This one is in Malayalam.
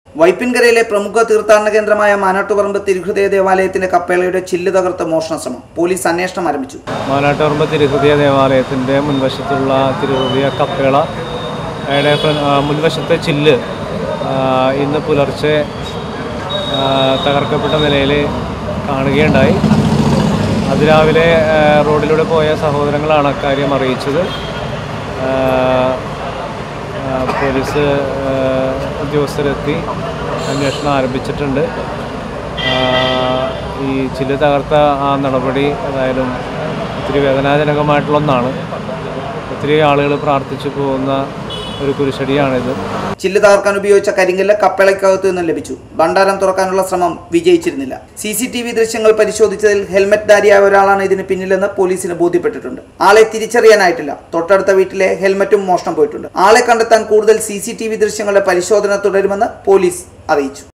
വൈപ്പിൻകരയിലെ പ്രമുഖ തീർത്ഥാടന കേന്ദ്രമായ മാനാട്ടുപറമ്പ് തിരുഹൃദയ ദേവാലയത്തിന്റെ കപ്പേളയുടെ ചില്ല് തകർത്ത് മോഷണ ശ്രമം പോലീസ് അന്വേഷണം ആരംഭിച്ചു മാനാട്ടോർമ്പ് തിരുഹൃദയ ദേവാലയത്തിൻ്റെ മുൻവശത്തുള്ള തിരുഹൃദയ കപ്പേള യുടെ ഫ്ര- ആ, മുൻവശത്തെ ചില്ല് ആ, ഇന്ന് പുലർച്ചെ ആ, തകർക്കപ്പെട്ട നിലയിൽ കാണുകയുണ്ടായി അതിരാവിലെ ആ, റോഡിലൂടെ പോയ സഹോദരങ്ങളാണ് അക്കാര്യം അറിയിച്ചത് ആ, ആ, പോലീസ് ആ, ഉദ്യോഗസ്ഥരെത്തി അന്വേഷണം ആരംഭിച്ചിട്ടുണ്ട് ആ, ഈ ചില്ല് തകർത്ത ആ നടപടി ഏതായാലും ഒത്തിരി വേദനാജനകമായിട്ടുള്ള ഒന്നാണ് ഒത്തിരി ആളുകൾ പ്രാർത്ഥിച്ചു പോകുന്ന ഒരു കുരിശടിയാണിത് ചില്ല് തകർക്കാൻ ഉപയോഗിച്ച കരിങ്കല്ല് കപ്പേളയ്ക്കകത്തു നിന്നും ലഭിച്ചു ഭണ്ഡാരം തുറക്കാനുള്ള ശ്രമം വിജയിച്ചിരുന്നില്ല സി സി ടി വി ദൃശ്യങ്ങൾ പരിശോധിച്ചതിൽ ഹെൽമറ്റ് ധാരിയായ ഒരാളാണ് ഇതിന് പിന്നിലെന്ന് പോലീസിന് ബോധ്യപ്പെട്ടിട്ടുണ്ട് ആളെ തിരിച്ചറിയാനായിട്ടില്ല തൊട്ടടുത്ത വീട്ടിലെ ഹെൽമറ്റും മോഷണം പോയിട്ടുണ്ട് ആളെ കണ്ടെത്താൻ കൂടുതൽ സി സി ടി വി ദൃശ്യങ്ങളുടെ പരിശോധന തുടരുമെന്ന് പോലീസ് അറിയിച്ചു